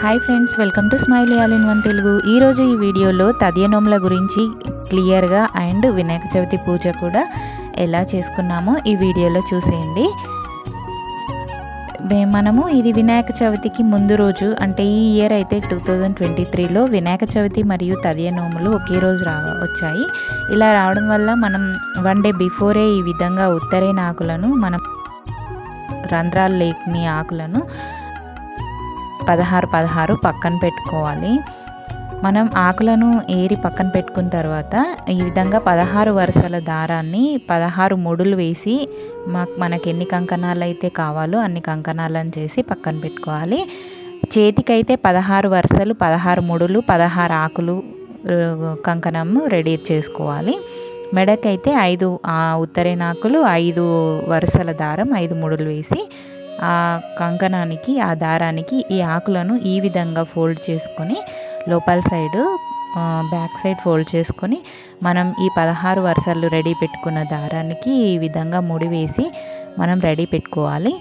hi friends welcome to smile all in one Telugu ఈరోజు ఈ వీడియోలో తదియనోముల గురించి క్లియర్గా అండ్ వినాయక చవితి పూజ కూడా ఎలా చేసుకున్నామో ఈ వీడియోలో చూసేయండి మే- మనము ఇది వినాయక చవితికి ముందు రోజు అంటే ఈ ఇయర్ అయితే టూ థౌజండ్ ట్వంటీ త్రీలో వినాయక చవితి మరియు తదియ నోములు ఒకే రోజు రా వచ్చాయి ఇలా రావడం వల్ల మనం వన్ డే బిఫోరే ఈ విధంగా ఉత్తరైన ఆకులను మనం రంధ్రాలు లేని ఆకులను పదహారు పదహారు పక్కన పెట్టుకోవాలి మనం ఆకులను ఏరి పక్కన పెట్టుకున్న తర్వాత ఈ విధంగా పదహారు వరుసల దారాన్ని పదహారు ముడులు వేసి మాకు మనకి ఎన్ని కంకణాలు అయితే కావాలో అన్ని కంకణాలను చేసి పక్కన పెట్టుకోవాలి చేతికైతే పదహారు వరుసలు పదహారు ముడులు పదహారు ఆకులు ఆ, కంకణము రెడీ చేసుకోవాలి మెడకైతే ఐదు ఆ ఉత్తరేనాకులు ఐదు వరుసల దారం ఐదు ముడులు వేసి ఆ కంకణానికి ఆ దారానికి ఈ ఆకులను ఈ విధంగా ఫోల్డ్ చేసుకొని లోపల సైడు ఆ, బ్యాక్ సైడ్ ఫోల్డ్ చేసుకొని మనం ఈ పదహారు వరుసలు రెడీ పెట్టుకున్న దారానికి ఈ విధంగా ముడి వేసి మనం రెడీ పెట్టుకోవాలి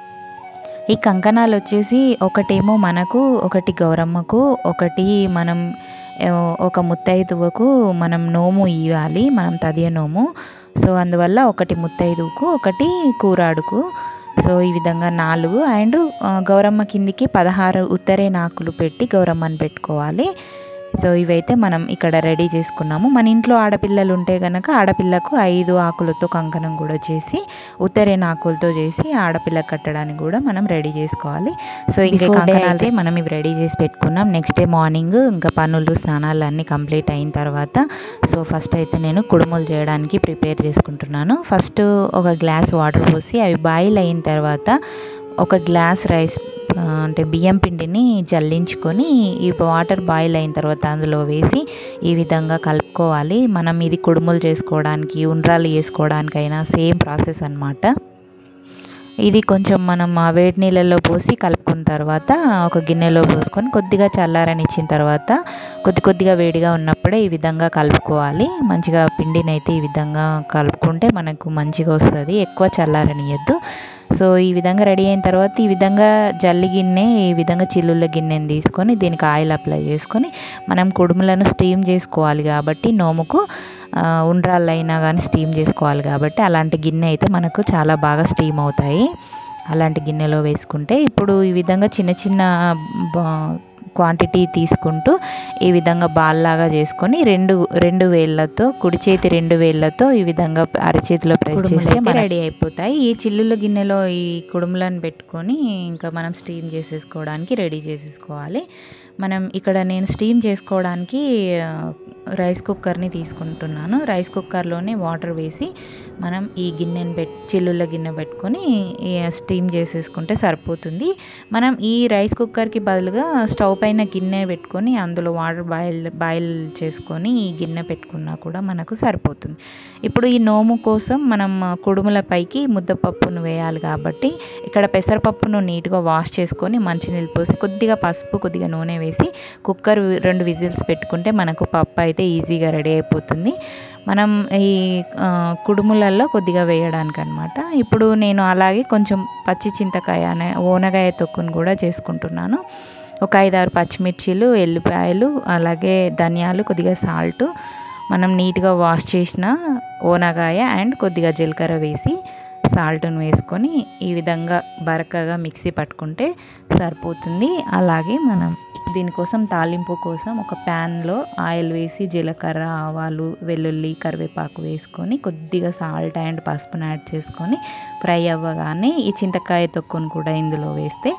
ఈ కంకణాలు వచ్చేసి ఒకటేమో మనకు ఒకటి గౌరమ్మకు ఒకటి మనం ఆ, ఒక ముత్తైదువకు మనం నోము ఇవ్వాలి మనం తదియ నోము సో అందువల్ల ఒకటి ముత్తైదువుకు ఒకటి కూరాడుకు సో ఈ విధంగా నాలుగు అండ్ ఆ, గౌరమ్మ కిందికి పదహారు ఉత్తరే నాకులు పెట్టి గౌరమ్మని పెట్టుకోవాలి సో ఇవైతే మనం ఇక్కడ రెడీ చేసుకున్నాము మన ఇంట్లో ఆడపిల్లలు ఉంటే గనక ఆడపిల్లకు ఐదు ఆకులతో కంకణం కూడా చేసి ఉత్తరేన ఆకులతో చేసి ఆడపిల్ల కట్టడానికి కూడా మనం రెడీ చేసుకోవాలి సో ఇంకా కంకణాలు అయితే మనం ఇవి రెడీ చేసి పెట్టుకున్నాం నెక్స్ట్ డే మార్నింగ్ ఇంకా పనులు స్నానాలు అన్నీ కంప్లీట్ అయిన తర్వాత సో ఫస్ట్ అయితే నేను కుడుములు చేయడానికి ప్రిపేర్ చేసుకుంటున్నాను ఫస్ట్ ఒక గ్లాస్ వాటర్ పోసి అవి బాయిల్ అయిన తర్వాత ఒక గ్లాస్ రైస్ ఆ, అంటే బియ్యం పిండిని జల్లించుకొని ఈ వాటర్ బాయిల్ అయిన తర్వాత అందులో వేసి ఈ విధంగా కలుపుకోవాలి మనం ఇది కుడుములు చేసుకోవడానికి ఉండ్రాలు చేసుకోవడానికైనా సేమ్ ప్రాసెస్ అన్నమాట ఇది కొంచెం మనం ఆ వేడి నీళ్ళల్లో పోసి కలుపుకున్న తర్వాత ఒక గిన్నెలో పోసుకొని కొద్దిగా చల్లారనిచ్చిన తర్వాత కొద్ది కొద్దిగా వేడిగా ఉన్నప్పుడే ఈ విధంగా కలుపుకోవాలి మంచిగా పిండిని అయితే ఈ విధంగా కలుపుకుంటే మనకు మంచిగా వస్తుంది ఎక్కువ చల్లారనియద్దు సో ఈ విధంగా రెడీ అయిన తర్వాత ఈ విధంగా జల్లి గిన్నె ఈ విధంగా చిల్లుల గిన్నెని తీసుకొని దీనికి ఆయిల్ అప్లై చేసుకొని మనం కుడుములను స్టీమ్ చేసుకోవాలి కాబట్టి నోముకు ఆ, ఉండ్రాళ్ళు అయినా కానీ స్టీమ్ చేసుకోవాలి కాబట్టి అలాంటి గిన్నె అయితే మనకు చాలా బాగా స్టీమ్ అవుతాయి అలాంటి గిన్నెలో వేసుకుంటే ఇప్పుడు ఈ విధంగా చిన్న చిన్న బా- క్వాంటిటీ తీసుకుంటూ ఈ విధంగా బాల్ లాగా చేసుకొని రెండు రెండు వేళ్ళతో కుడి చేతి రెండు వేళ్ళతో ఈ విధంగా అరచేతిలో ప్రెస్ చేస్తే రెడీ అయిపోతాయి ఈ చిల్లుల గిన్నెలో ఈ కుడుములను పెట్టుకొని ఇంకా మనం స్టీమ్ చేసేసుకోవడానికి రెడీ చేసేసుకోవాలి మనం ఇక్కడ నేను స్టీమ్ చేసుకోవడానికి ఆ, రైస్ కుక్కర్ని తీసుకుంటున్నాను రైస్ కుక్కర్లోనే వాటర్ వేసి మనం ఈ గిన్నెని పెట్ చిల్లుల గిన్నె పెట్టుకొని ఈ స్టీమ్ చేసేసుకుంటే సరిపోతుంది మనం ఈ రైస్ కుక్కర్కి బదులుగా స్టవ్ పైన గిన్నె పెట్టుకొని అందులో వాటర్ బాయిల్ బాయిల్ చేసుకొని ఈ గిన్నె పెట్టుకున్నా కూడా మనకు సరిపోతుంది ఇప్పుడు ఈ నోము కోసం మనం కుడుముల పైకి ముద్దపప్పును వేయాలి కాబట్టి ఇక్కడ పెసరపప్పును నీట్గా వాష్ చేసుకొని మంచినీళ్ళు పోసి కొద్దిగా పసుపు కొద్దిగా నూనె వేసి కుక్కర్ రెండు విజిల్స్ పెట్టుకుంటే మనకు పప్పు అయితే ఈజీగా రెడీ అయిపోతుంది మనం ఈ ఆ, కుడుములలో కొద్దిగా వేయడానికి అనమాట ఇప్పుడు నేను అలాగే కొంచెం పచ్చి చింతకాయ అనే ఓనగాయ తొక్కును కూడా చేసుకుంటున్నాను ఒక ఐదారు పచ్చిమిర్చీలు ఎల్లిపాయలు అలాగే ధనియాలు కొద్దిగా సాల్ట్ మనం నీట్గా వాష్ చేసిన ఓనగాయ అండ్ కొద్దిగా జీలకర్ర వేసి సాల్ట్ను వేసుకొని ఈ విధంగా బరకగా మిక్సీ పట్టుకుంటే సరిపోతుంది అలాగే మనం దీనికోసం తాలింపు కోసం ఒక ప్యాన్లో ఆయిల్ వేసి జీలకర్ర ఆవాలు వెల్లుల్లి కరివేపాకు వేసుకొని కొద్దిగా సాల్ట్ అండ్ పసుపును యాడ్ చేసుకొని ఫ్రై అవ్వగానే ఈ చింతకాయ తొక్కును కూడా ఇందులో వేస్తే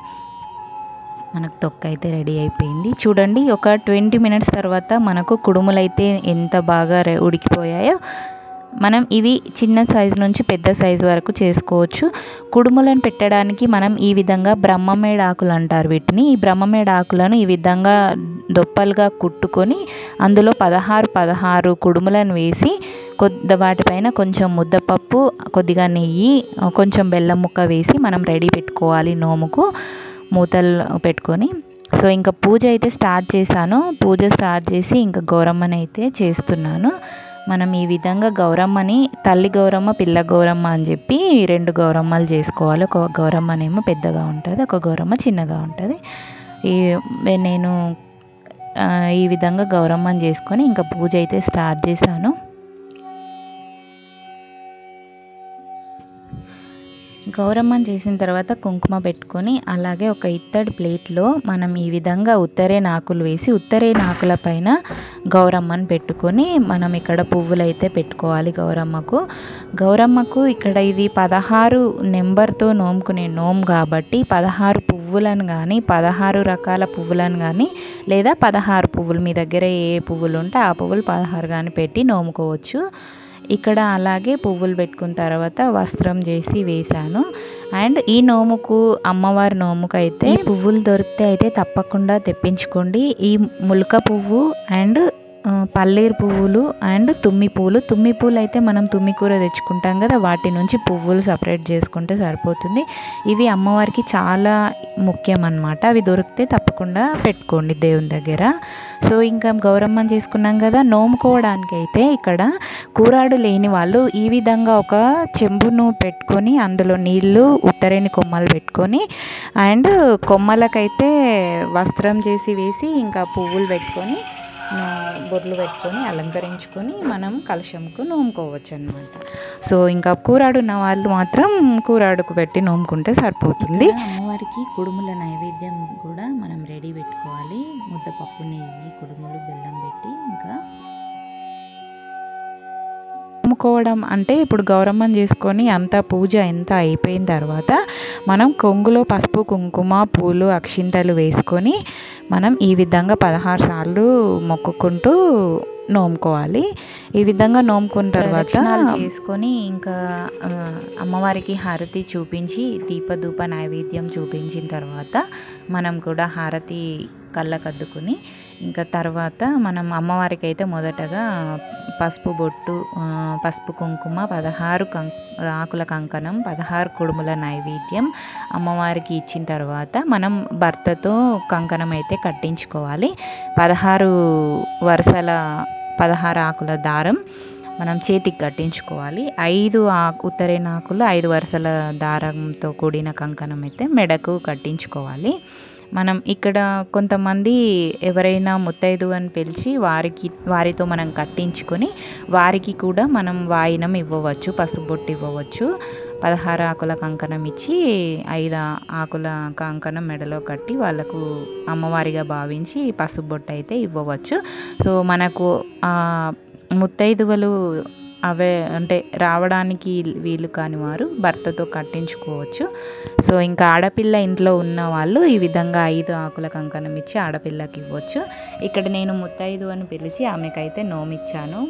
మనకు తొక్క అయితే రెడీ అయిపోయింది చూడండి ఒక ట్వంటీ మినిట్స్ తర్వాత మనకు కుడుములు అయితే ఎంత బాగా రె- ఉడికిపోయాయో మనం ఇవి చిన్న సైజు నుంచి పెద్ద సైజు వరకు చేసుకోవచ్చు కుడుములను పెట్టడానికి మనం ఈ విధంగా బ్రహ్మమేడ ఆకులు అంటారు వీటిని ఈ బ్రహ్మమేడ ఆకులను ఈ విధంగా దొప్పలుగా కుట్టుకొని అందులో పదహారు పదహారు కుడుములను వేసి కొద్ది వాటిపైన కొంచెం ముద్దపప్పు కొద్దిగా నెయ్యి కొంచెం బెల్లం ముక్క వేసి మనం రెడీ పెట్టుకోవాలి నోముకు మూతలు పెట్టుకొని సో ఇంకా పూజ అయితే స్టార్ట్ చేశాను పూజ స్టార్ట్ చేసి ఇంకా గౌరమ్మని అయితే చేస్తున్నాను మనం ఈ విధంగా గౌరమ్మని తల్లి గౌరమ్మ పిల్ల గౌరమ్మ అని చెప్పి రెండు గౌరమ్మలు చేసుకోవాలి ఒక గౌరమ్మనేమో పెద్దగా ఉంటుంది ఒక గౌరమ్మ చిన్నగా ఉంటుంది ఈ నేను ఆ, ఈ విధంగా గౌరమ్మని చేసుకొని ఇంకా పూజ అయితే స్టార్ట్ చేశాను గౌరమ్మని చేసిన తర్వాత కుంకుమ పెట్టుకొని అలాగే ఒక ఇత్తడి ప్లేట్లో మనం ఈ విధంగా ఉత్తరే నాకులు వేసి ఉత్తరే నాకుల పైన గౌరమ్మని పెట్టుకొని మనం ఇక్కడ పువ్వులు అయితే పెట్టుకోవాలి గౌరమ్మకు గౌరమ్మకు ఇక్కడ ఇది పదహారు నెంబర్తో నోముకునే నోము కాబట్టి పదహారు పువ్వులను కానీ పదహారు రకాల పువ్వులను కానీ లేదా పదహారు పువ్వులు మీ దగ్గర ఏ పువ్వులు ఉంటే ఆ పువ్వులు పదహారు కానీ పెట్టి నోముకోవచ్చు ఇక్కడ అలాగే పువ్వులు పెట్టుకున్న తర్వాత వస్త్రం చేసి వేశాను అండ్ ఈ నోముకు అమ్మవారి నోముకు అయితే ఈ పువ్వులు దొరికితే అయితే తప్పకుండా తెప్పించుకోండి ఈ ములక పువ్వు అండ్ ఆ, పల్లేరు పువ్వులు అండ్ తుమ్మి పువ్వులు తుమ్మి పువ్వులు అయితే మనం తుమ్మి కూర తెచ్చుకుంటాం కదా వాటి నుంచి పువ్వులు సపరేట్ చేసుకుంటే సరిపోతుంది ఇవి అమ్మవారికి చాలా ముఖ్యం అన్నమాట అవి దొరికితే తప్పకుండా పెట్టుకోండి దేవుని దగ్గర సో ఇంకా గౌరమ్మని చేసుకున్నాం కదా నోముకోవడానికి అయితే ఇక్కడ కూరాడు లేని వాళ్ళు ఈ విధంగా ఒక చెంబును పెట్టుకొని అందులో నీళ్ళు ఉత్తరేని కొమ్మలు పెట్టుకొని అండ్ కొమ్మలకైతే వస్త్రం చేసి వేసి ఇంకా పువ్వులు పెట్టుకొని ఆ, బొర్లు పెట్టుకొని అలంకరించుకొని మనం కలశంకు నోముకోవచ్చు అనమాట సో ఇంకా కూరాడు ఉన్న వాళ్ళు మాత్రం కూరాడుకు పెట్టి నోముకుంటే సరిపోతుంది అమ్మవారికి కుడుముల నైవేద్యం కూడా మనం రెడీ పెట్టుకోవాలి ముద్దపప్పు నెయ్యి కుడుములు బెల్లం పెట్టి ఇంకా నోముకోవడం అంటే ఇప్పుడు గౌరమ్మని చేసుకొని అంత పూజ ఎంత అయిపోయిన తర్వాత మనం కొంగులో పసుపు కుంకుమ పూలు అక్షింతలు వేసుకొని మనం ఈ విధంగా పదహారు సార్లు మొక్కుకుంటూ నోముకోవాలి ఈ విధంగా నోముకున్న తర్వాత చేసుకొని ఇంకా ఆ, అమ్మవారికి హారతి చూపించి దీపధూప నైవేద్యం చూపించిన తర్వాత మనం కూడా హారతి కళ్ళకద్దుకుని ఇంకా తర్వాత మనం అమ్మవారికి అయితే మొదటగా పసుపు బొట్టు ఆ, పసుపు కుంకుమ పదహారు కం ఆకుల కంకణం పదహారు కుడుముల నైవేద్యం అమ్మవారికి ఇచ్చిన తర్వాత మనం భర్తతో కంకణం అయితే కట్టించుకోవాలి పదహారు వరుసల పదహారు ఆకుల దారం మనం చేతికి కట్టించుకోవాలి ఐదు ఆకు ఉత్తరేనాకులు ఐదు వరుసల దారంతో కూడిన కంకణం అయితే మెడకు కట్టించుకోవాలి మనం ఇక్కడ కొంతమంది ఎవరైనా ముత్తైదు అని పిలిచి వారికి వారితో మనం కట్టించుకొని వారికి కూడా మనం వాయినం ఇవ్వవచ్చు పసుబొట్టు ఇవ్వవచ్చు పదహారు ఆకుల కంకణం ఇచ్చి ఐదు ఆకుల కంకణం మెడలో కట్టి వాళ్ళకు అమ్మవారిగా భావించి పసుబొట్టు అయితే ఇవ్వవచ్చు సో మనకు ఆ ముత్తైదువలు అవే అంటే రావడానికి వీలు కాని వారు భర్తతో కట్టించుకోవచ్చు సో ఇంకా ఆడపిల్ల ఇంట్లో ఉన్న వాళ్ళు ఈ విధంగా ఐదు ఆకుల కంకణం ఇచ్చి ఆడపిల్లకి ఇవ్వచ్చు ఇక్కడ నేను ముత్తైదు అని పిలిచి ఆమెకైతే నోమిచ్చాను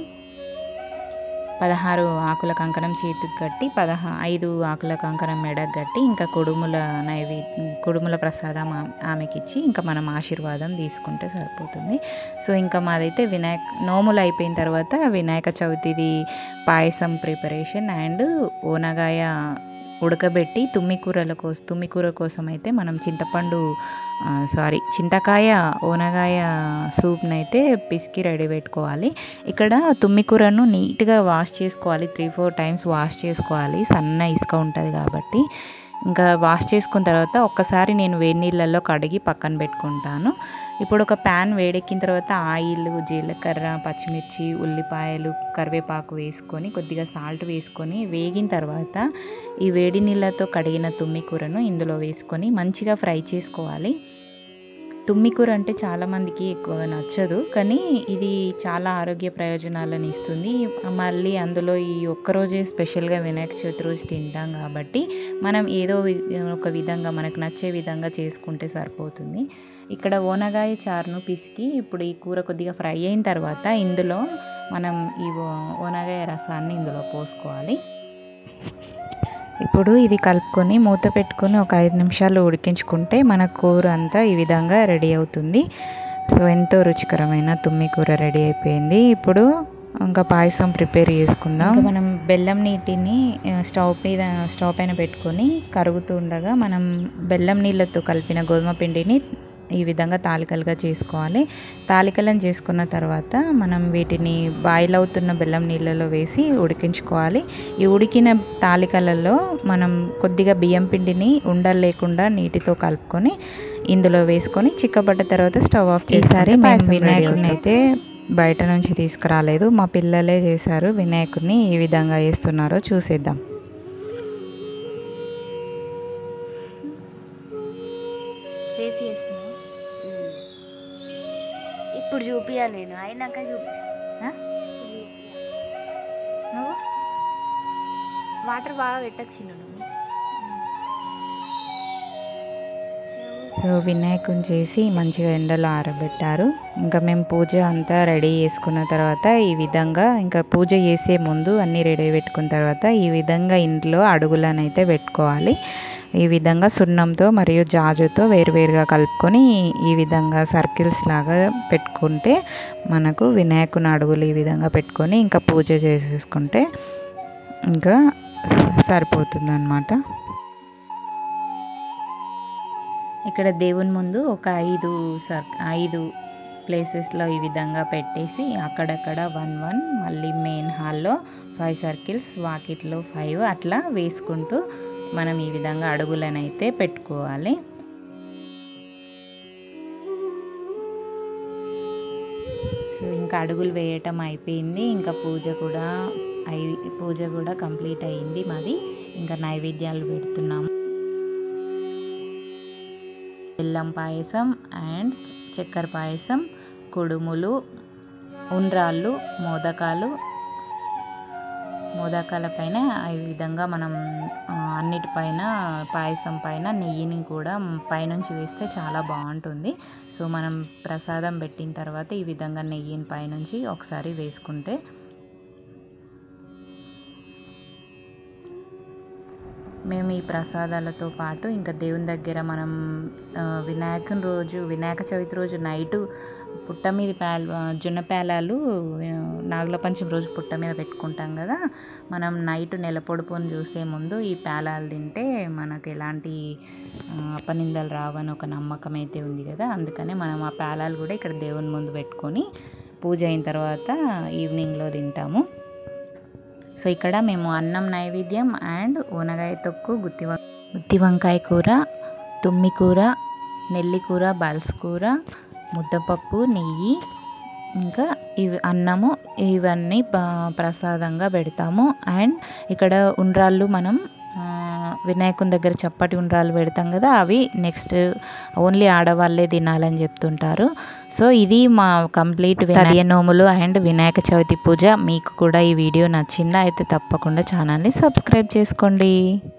పదహారు ఆకుల కంకణం చేతికి కట్టి పదహా ఐదు ఆకుల కంకణం మెడకు కట్టి ఇంకా కుడుముల నైవేద్యం కుడుముల ప్రసాదం ఆ- ఆమెకిచ్చి ఇంకా మనం ఆశీర్వాదం తీసుకుంటే సరిపోతుంది సో ఇంకా మాదైతే వినాయక నోములు అయిపోయిన తర్వాత వినాయక చవితిది పాయసం ప్రిపరేషన్ అండ్ ఓనగాయ ఉడకబెట్టి తుమ్మి కూరల కోసం తుమ్మి కూర కోసం అయితే మనం చింతపండు సారీ చింతకాయ ఓనగాయ సూప్ని అయితే పిసికి రెడీ పెట్టుకోవాలి ఇక్కడ తుమ్మి కూరను నీట్గా వాష్ చేసుకోవాలి త్రీ ఫోర్ టైమ్స్ వాష్ చేసుకోవాలి సన్న ఇసుక ఉంటుంది కాబట్టి ఇంకా వాష్ చేసుకున్న తర్వాత ఒక్కసారి నేను వేడి నీళ్ళల్లో కడిగి పక్కన పెట్టుకుంటాను ఇప్పుడు ఒక ప్యాన్ వేడెక్కిన తర్వాత ఆయిల్ జీలకర్ర పచ్చిమిర్చి ఉల్లిపాయలు కరివేపాకు వేసుకొని కొద్దిగా సాల్ట్ వేసుకొని వేగిన తర్వాత ఈ వేడి నీళ్ళతో కడిగిన తుమ్మి కూరను ఇందులో వేసుకొని మంచిగా ఫ్రై చేసుకోవాలి తుమ్మి కూర అంటే చాలామందికి ఎక్కువగా నచ్చదు కానీ ఇది చాలా ఆరోగ్య ప్రయోజనాలను ఇస్తుంది మళ్ళీ అందులో ఈ ఒక్కరోజే స్పెషల్గా వినాయక చవితి రోజు తింటాం కాబట్టి మనం ఏదో వి- ఒక విధంగా మనకు నచ్చే విధంగా చేసుకుంటే సరిపోతుంది ఇక్కడ ఓనగాయ చారును పిసికి ఇప్పుడు ఈ కూర కొద్దిగా ఫ్రై అయిన తర్వాత ఇందులో మనం ఈ ఓ- ఓనగాయ రసాన్ని ఇందులో పోసుకోవాలి ఇప్పుడు ఇది కలుపుకొని మూత పెట్టుకొని ఒక ఐదు నిమిషాలు ఉడికించుకుంటే మన కూర అంతా ఈ విధంగా రెడీ అవుతుంది సో ఎంతో రుచికరమైన తుమ్మి కూర రెడీ అయిపోయింది ఇప్పుడు ఇంకా పాయసం ప్రిపేర్ చేసుకుందాం ఇంకా మనం బెల్లం నీటిని ఆ, స్టవ్ మీద స్టవ్ పైన పెట్టుకొని కరుగుతూ ఉండగా మనం బెల్లం నీళ్ళతో కలిపిన గోధుమ పిండిని ఈ విధంగా తాలికలుగా చేసుకోవాలి తాలికలను చేసుకున్న తర్వాత మనం వీటిని బాయిల్ అవుతున్న బెల్లం నీళ్ళలో వేసి ఉడికించుకోవాలి ఈ ఉడికిన తాలికలలో మనం కొద్దిగా బియ్యం పిండిని ఉండలు లేకుండా నీటితో కలుపుకొని ఇందులో వేసుకొని చిక్కబడ్డ తర్వాత స్టవ్ ఆఫ్ ఈసారి మేము వినాయకుడిని అయితే బయట నుంచి తీసుకురాలేదు మా పిల్లలే చేశారు వినాయకుడిని ఏ విధంగా వేస్తున్నారో చూసేద్దాం ఫేస్ చేస్తున్నావు ఇప్పుడు చూపియాలి నేను అయినాక చూపి నువ్వు వాటర్ బాగా పెట్టచ్చు నువ్వు సో వినాయకుని చేసి మంచిగా ఎండలో ఆరబెట్టారు ఇంకా మేము పూజ అంతా రెడీ చేసుకున్న తర్వాత ఈ విధంగా ఇంకా పూజ చేసే ముందు అన్నీ రెడీ పెట్టుకున్న తర్వాత ఈ విధంగా ఇంట్లో అడుగులను అయితే పెట్టుకోవాలి ఈ విధంగా సున్నంతో మరియు జాజుతో వేరువేరుగా కలుపుకొని ఈ విధంగా సర్కిల్స్ లాగా పెట్టుకుంటే మనకు వినాయకుని అడుగులు ఈ విధంగా పెట్టుకొని ఇంకా పూజ చేసేసుకుంటే ఇంకా సరిపోతుంది అనమాట ఇక్కడ దేవుని ముందు ఒక ఐదు సర్ ఐదు ప్లేసెస్లో ఈ విధంగా పెట్టేసి అక్కడక్కడ వన్ వన్ మళ్ళీ మెయిన్ హాల్లో ఫైవ్ సర్కిల్స్ వాకిట్లో ఫైవ్ అట్లా వేసుకుంటూ మనం ఈ విధంగా అడుగులనైతే పెట్టుకోవాలి సో ఇంకా అడుగులు వేయటం అయిపోయింది ఇంకా పూజ కూడా అయి పూజ కూడా కంప్లీట్ అయ్యింది మాది ఇంకా నైవేద్యాలు పెడుతున్నాము బెల్లం పాయసం అండ్ చక్కెర పాయసం కుడుములు ఉండ్రాళ్ళు మోదకాలు మోదకాల పైన ఈ విధంగా మనం ఆ, అన్నిటిపైన పాయసం పైన నెయ్యిని కూడా పైనుంచి వేస్తే చాలా బాగుంటుంది సో మనం ప్రసాదం పెట్టిన తర్వాత ఈ విధంగా నెయ్యిని పైనుంచి ఒకసారి వేసుకుంటే మేము ఈ ప్రసాదాలతో పాటు ఇంకా దేవుని దగ్గర మనం ఆ, వినాయకుని రోజు వినాయక చవితి రోజు నైటు పుట్ట మీద పేల జొన్న పేలాలు ఆ, నాగుల పంచమి రోజు పుట్ట మీద పెట్టుకుంటాం కదా మనం నైట్ నెల పొడుపుని చూసే ముందు ఈ పేలాలు తింటే మనకు ఎలాంటి ఆ, అపనిందలు రావని ఒక నమ్మకం అయితే ఉంది కదా అందుకనే మనం ఆ పేలాలు కూడా ఇక్కడ దేవుని ముందు పెట్టుకొని పూజ అయిన తర్వాత ఈవినింగ్లో తింటాము సో ఇక్కడ మేము అన్నం నైవేద్యం అండ్ ఊనగాయ తొక్కు గుత్తి వం గుత్తి వంకాయ కూర తుమ్మి కూర నెల్లి కూర బల్స్ కూర ముద్దపప్పు నెయ్యి ఇంకా ఇవి అన్నము ఇవన్నీ ప- ప్రసాదంగా పెడతాము అండ్ ఇక్కడ ఉండ్రాళ్ళు మనం ఆ, వినాయకుని దగ్గర చప్పటి ఉండ్రాలు పెడతాం కదా అవి నెక్స్ట్ ఓన్లీ ఆడవాళ్ళే తినాలని చెప్తుంటారు సో ఇది మా కంప్లీట్ తదియ నోములు అండ్ వినాయక చవితి పూజ మీకు కూడా ఈ వీడియో నచ్చిందా అయితే తప్పకుండా ఛానల్ని సబ్స్క్రైబ్ చేసుకోండి